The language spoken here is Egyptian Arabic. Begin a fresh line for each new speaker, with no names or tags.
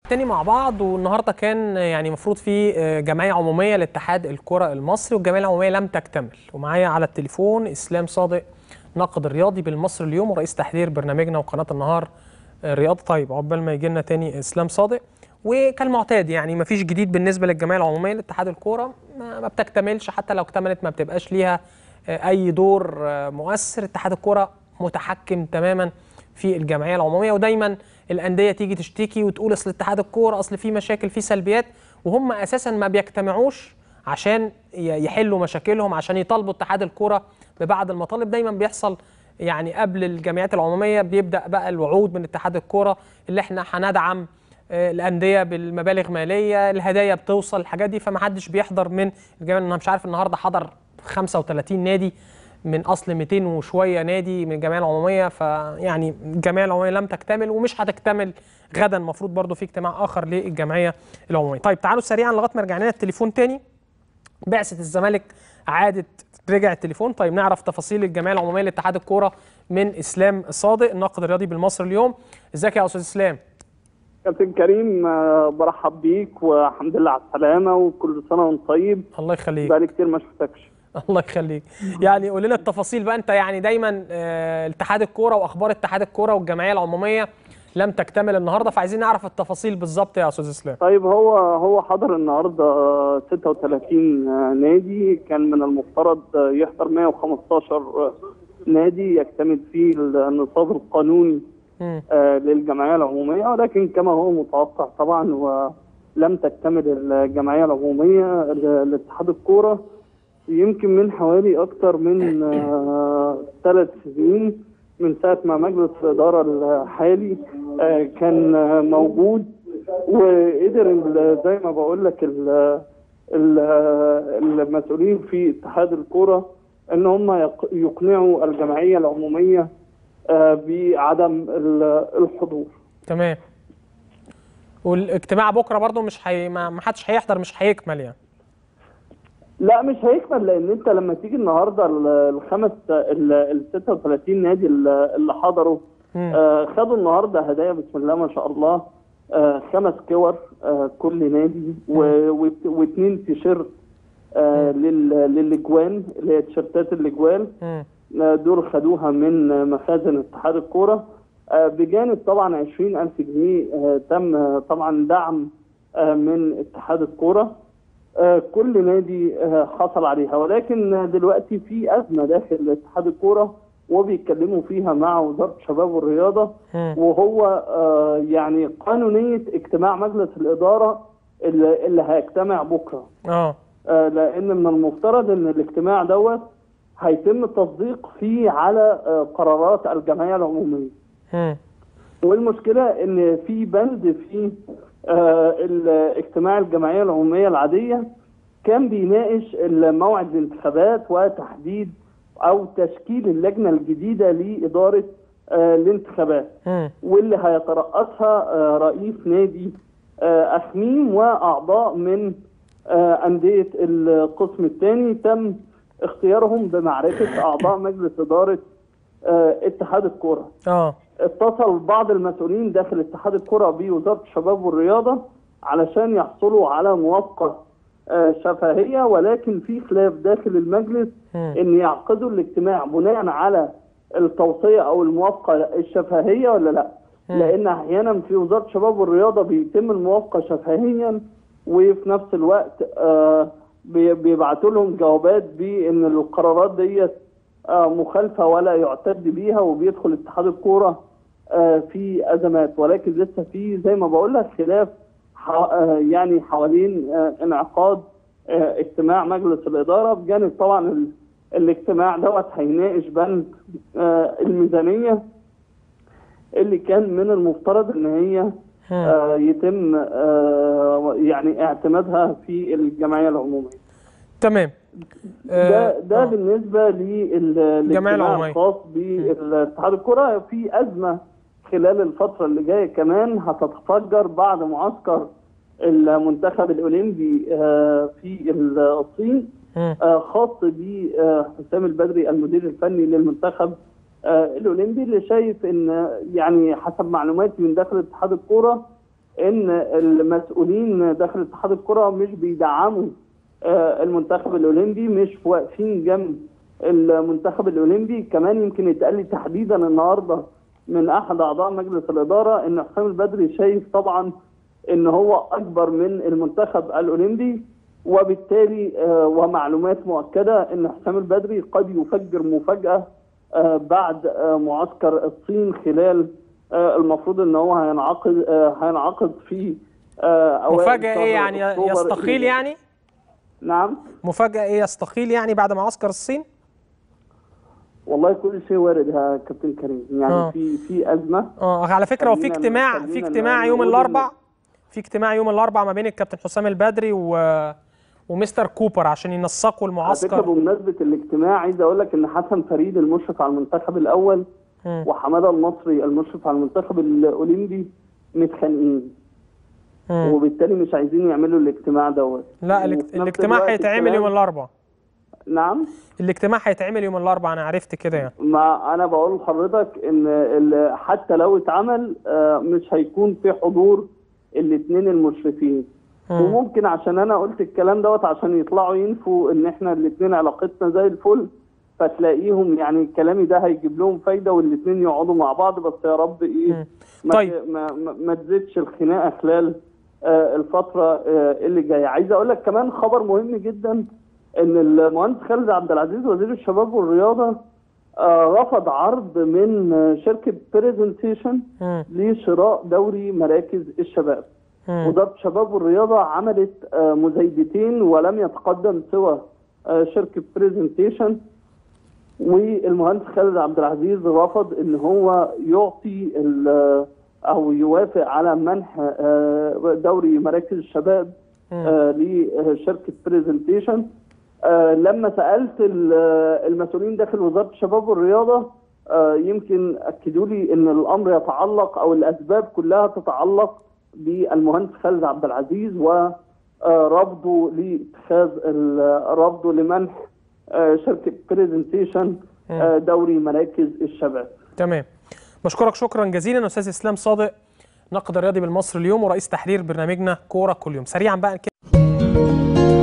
تاني مع بعض والنهارده كان يعني المفروض في جمعيه عموميه لاتحاد الكره المصري والجمعيه العموميه لم تكتمل ومعايا على التليفون اسلام صادق ناقد الرياضي بالمصري اليوم ورئيس تحرير برنامجنا وقناه النهار الرياضي طيب عقبال ما يجي لنا تاني اسلام صادق وكالمعتاد يعني ما فيش جديد بالنسبه للجمعيه العموميه لاتحاد الكوره ما, ما بتكتملش حتى لو اكتملت ما بتبقاش ليها اي دور مؤثر اتحاد الكوره متحكم تماما في الجمعيه العموميه ودايما الانديه تيجي تشتكي وتقول اصل اتحاد الكوره اصل في مشاكل في سلبيات وهم اساسا ما بيجتمعوش عشان يحلوا مشاكلهم عشان يطالبوا اتحاد الكوره ببعض المطالب دايما بيحصل يعني قبل الجمعيات العموميه بيبدا بقى الوعود من اتحاد الكوره اللي احنا هندعم الانديه بالمبالغ ماليه الهدايا بتوصل الحاجات دي فما حدش بيحضر من الجمعيه انا مش عارف النهارده حضر 35 نادي من اصل 200 وشويه نادي من الجمعيه العموميه فيعني الجمعيه العموميه لم تكتمل ومش هتكتمل غدا المفروض برضو في اجتماع اخر للجمعيه العموميه طيب تعالوا سريعا لغايه ما رجع لنا التليفون تاني بعثه الزمالك عادت رجع التليفون طيب نعرف تفاصيل الجمعيه العموميه لاتحاد الكوره من اسلام صادق الناقد الرياضي بالمصري اليوم ازيك يا استاذ اسلام
كابتن كريم برحب بيك والحمد لله على السلامه وكل سنه وانت طيب
الله يخليك
بقالي كتير ما شفتكش
الله يخليك يعني قول لنا التفاصيل بقى انت يعني دايما اه اتحاد الكوره واخبار اتحاد الكوره والجمعيه العموميه لم تكتمل النهارده فعايزين نعرف التفاصيل بالظبط يا استاذ اسلام
طيب هو هو حضر النهارده 36 نادي كان من المفترض يحضر 115 نادي يكتمل فيه النصاب القانوني آه للجمعيه العموميه ولكن كما هو متوقع طبعا ولم تكتمل الجمعيه العموميه لاتحاد الكوره يمكن من حوالي اكثر من آه ثلاث سنين من ساعه ما مجلس الاداره الحالي آه كان آه موجود وقدر زي ما بقول لك المسؤولين في اتحاد الكوره ان هم يقنعوا الجمعيه العموميه بعدم الحضور
تمام والاجتماع بكره برضو مش حي... ما حدش هيحضر مش هيكمل يعني
لا مش هيكمل لان انت لما تيجي النهارده الخمس ال 36 نادي اللي حضروا آه خدوا النهارده هدايا بسم الله ما شاء الله آه خمس كور آه كل نادي واثنين تيشيرت آه للاجوان اللي هي تيشيرتات الاجوان دول خدوها من مخازن اتحاد الكوره بجانب طبعا 20000 جنيه تم طبعا دعم من اتحاد الكوره كل نادي حصل عليها ولكن دلوقتي في ازمه داخل اتحاد الكوره وبيتكلموا فيها مع وزاره الشباب والرياضه وهو يعني قانونيه اجتماع مجلس الاداره اللي هيجتمع بكره
اه
لان من المفترض ان الاجتماع دوت هيتم التصديق فيه على قرارات الجمعيه العموميه.
م.
والمشكله ان في بند في اجتماع الجمعيه العموميه العاديه كان بيناقش موعد الانتخابات وتحديد او تشكيل اللجنه الجديده لاداره الانتخابات
م.
واللي هيترأسها رئيس نادي اخميم واعضاء من انديه القسم الثاني تم اختيارهم بمعرفه اعضاء مجلس اداره اه اتحاد الكره.
اه
اتصل بعض المسؤولين داخل اتحاد الكره بوزاره الشباب والرياضه علشان يحصلوا على موافقه اه شفهيه ولكن في خلاف داخل المجلس
م.
ان يعقدوا الاجتماع بناء على التوصيه او الموافقه الشفهيه ولا لا؟
م.
لان احيانا في وزاره الشباب والرياضه بيتم الموافقه شفهيا وفي نفس الوقت آه بيبعتوا لهم جوابات بان القرارات ديت مخالفه ولا يعتد بيها وبيدخل اتحاد الكوره في ازمات ولكن لسه في زي ما بقول لك خلاف يعني حوالين انعقاد اجتماع مجلس الاداره بجانب طبعا الاجتماع دوت هيناقش بند الميزانيه اللي كان من المفترض ان هي آه يتم آه يعني اعتمادها في الجمعيه العموميه.
تمام.
ده ده آه. بالنسبه للاجتماع الخاص بالاتحاد الكره في ازمه خلال الفتره اللي جايه كمان هتتفجر بعد معسكر المنتخب الاولمبي في الصين خاص بحسام البدري المدير الفني للمنتخب الاولمبي اللي شايف ان يعني حسب معلوماتي من داخل اتحاد الكوره ان المسؤولين داخل اتحاد الكره مش بيدعموا آه، المنتخب الاولمبي مش واقفين جنب المنتخب الاولمبي كمان يمكن يتقال لي تحديدا النهارده من احد اعضاء مجلس الاداره ان حسام البدري شايف طبعا ان هو اكبر من المنتخب الاولمبي وبالتالي آه، ومعلومات مؤكده ان حسام البدري قد يفجر مفاجاه آه، بعد آه، معسكر الصين خلال آه، المفروض ان هو هينعقد آه، هينعقد في آه، أوائل
مفاجاه
شهر
ايه يعني
أكتوبر
يستقيل
اللي-
يعني
نعم
مفاجاه ايه يستقيل يعني بعد معسكر الصين
والله كل شيء وارد يا كابتن كريم يعني
آه.
في في ازمه
اه على فكره وفي
خلينا-
اجتماع في
خلينا
اجتماع يوم
نقول إن-
الاربع في اجتماع يوم الاربع ما بين الكابتن حسام البدري و ومستر كوبر عشان ينسقوا
على فكره
المعسكر
بمناسبه الاجتماع عايز اقول لك ان حسن فريد المشرف على المنتخب الاول
مم.
وحماده المصري المشرف على المنتخب الاولمبي متخانقين
مم.
وبالتالي مش عايزين يعملوا الاجتماع دوت
لا
وفي
الاجت-
نفس
الاجتماع
الوقت
هيتعمل
الكلام-
يوم الاربع
نعم
الاجتماع هيتعمل يوم الاربع انا عرفت كده يعني
ما انا بقول لحضرتك ان ال- حتى لو اتعمل آه، مش هيكون في حضور الاثنين المشرفين
مم.
وممكن عشان انا قلت الكلام دوت عشان يطلعوا ينفوا ان احنا الاثنين علاقتنا زي الفل فتلاقيهم يعني كلامي ده هيجيب لهم فايده والاثنين يقعدوا مع بعض بس يا رب ايه
مم.
ما
طيب.
ت- ما, ما, ما تزيدش الخناقه خلال آه، الفتره آه، اللي جايه عايز اقول لك كمان خبر مهم جدا ان المهندس خالد عبد العزيز وزير الشباب والرياضه آه، رفض عرض من آه، شركه بريزنتيشن
مم.
لشراء دوري مراكز الشباب
مم.
وزاره الشباب والرياضه عملت آه، مزايدتين ولم يتقدم سوى آه، شركه بريزنتيشن والمهندس خالد عبد العزيز رفض ان هو يعطي ال- او يوافق على منح آه، دوري مراكز الشباب آه، لشركه بريزنتيشن آه، لما سالت ال- المسؤولين داخل وزاره الشباب والرياضه آه، يمكن اكدوا لي ان الامر يتعلق او الاسباب كلها تتعلق بالمهندس خالد عبد العزيز ورفضه لاتخاذ ال- رفضه لمنح آه، شركه بريزنتيشن دوري مراكز الشباب
تمام بشكرك شكرا جزيلا استاذ اسلام صادق ناقد رياضي بالمصري اليوم ورئيس تحرير برنامجنا كوره كل يوم سريعا بقى كده